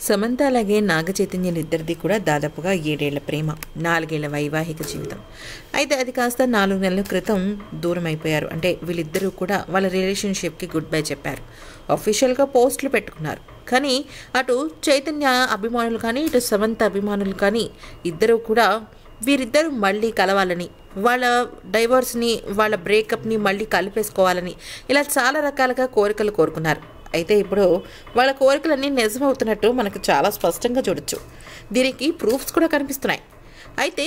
సమంత అలాగే నాగ చైతన్యులు ఇద్దరిది కూడా దాదాపుగా ఏడేళ్ల ప్రేమ నాలుగేళ్ల వైవాహిక జీవితం అయితే అది కాస్త నాలుగు నెలల క్రితం దూరం అయిపోయారు అంటే వీళ్ళిద్దరూ కూడా వాళ్ళ రిలేషన్షిప్కి గుడ్ బై చెప్పారు అఫీషియల్గా పోస్టులు పెట్టుకున్నారు కానీ అటు చైతన్య అభిమానులు కానీ ఇటు సమంత అభిమానులు కానీ ఇద్దరూ కూడా వీరిద్దరూ మళ్ళీ కలవాలని వాళ్ళ డైవర్స్ని వాళ్ళ బ్రేకప్ని మళ్ళీ కలిపేసుకోవాలని ఇలా చాలా రకాలుగా కోరికలు కోరుకున్నారు అయితే ఇప్పుడు వాళ్ళ కోరికలన్నీ నిజమవుతున్నట్టు మనకు చాలా స్పష్టంగా చూడొచ్చు దీనికి ప్రూఫ్స్ కూడా కనిపిస్తున్నాయి అయితే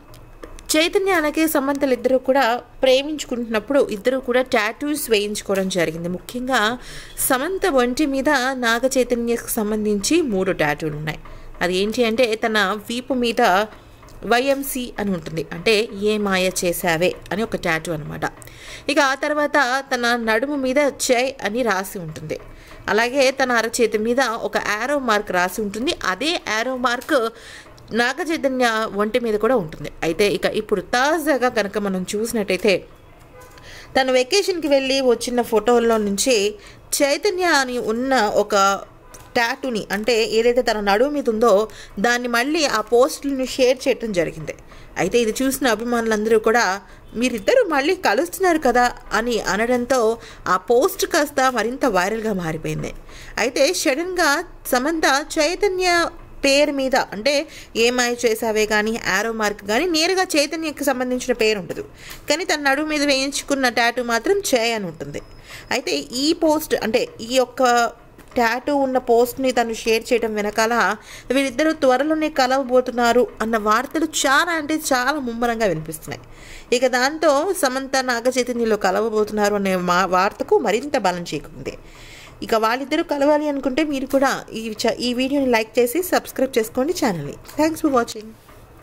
చైతన్య అలాగే సమంతలు ఇద్దరు కూడా ప్రేమించుకుంటున్నప్పుడు ఇద్దరు కూడా టాటూస్ వేయించుకోవడం జరిగింది ముఖ్యంగా సమంత ఒంటి మీద నాగ చైతన్యకు సంబంధించి మూడు టాటూలు ఉన్నాయి అది ఏంటి అంటే తన వీపు మీద వైఎంసి అని ఉంటుంది అంటే ఏ మాయ చేసావే అని ఒక టాటూ అనమాట ఇక ఆ తర్వాత తన నడుము మీద జై అని రాసి ఉంటుంది అలాగే తన అరచేతి మీద ఒక యారో మార్క్ రాసి ఉంటుంది అదే యారో మార్క్ నాగ చైతన్య ఒంటి మీద కూడా ఉంటుంది అయితే ఇక ఇప్పుడు తాజాగా కనుక మనం చూసినట్టయితే తను వెకేషన్కి వెళ్ళి వచ్చిన ఫోటోల్లో నుంచి చైతన్య అని ఉన్న ఒక టాటూని అంటే ఏదైతే తన నడుము మీద ఉందో దాన్ని మళ్ళీ ఆ పోస్టులను షేర్ చేయడం జరిగింది అయితే ఇది చూసిన అభిమానులందరూ కూడా మీరిద్దరూ మళ్ళీ కలుస్తున్నారు కదా అని అనడంతో ఆ పోస్ట్ కాస్త మరింత వైరల్గా మారిపోయింది అయితే సడన్గా సమంత చైతన్య పేరు మీద అంటే ఏమాయ చేసావే కానీ యారో మార్క్ కానీ నేరుగా చైతన్యకి సంబంధించిన పేరు ఉండదు కానీ తన నడుము మీద వేయించుకున్న టాటూ మాత్రం చేయ అని ఉంటుంది అయితే ఈ పోస్ట్ అంటే ఈ యొక్క టాటూ ఉన్న పోస్ట్ని తను షేర్ చేయడం వెనకాల వీరిద్దరూ త్వరలోనే కలవబోతున్నారు అన్న వార్తలు చాలా అంటే చాలా ముమ్మరంగా వినిపిస్తున్నాయి ఇక దాంతో సమంత నాగ చైతన్యలో కలవబోతున్నారు అనే మా వార్తకు మరింత బలం చేకుంది ఇక వాళ్ళిద్దరూ కలవాలి అనుకుంటే మీరు కూడా ఈ చ- ఈ వీడియోని లైక్ చేసి సబ్స్క్రైబ్ చేసుకోండి ఛానల్ని థ్యాంక్స్ ఫర్ వాచింగ్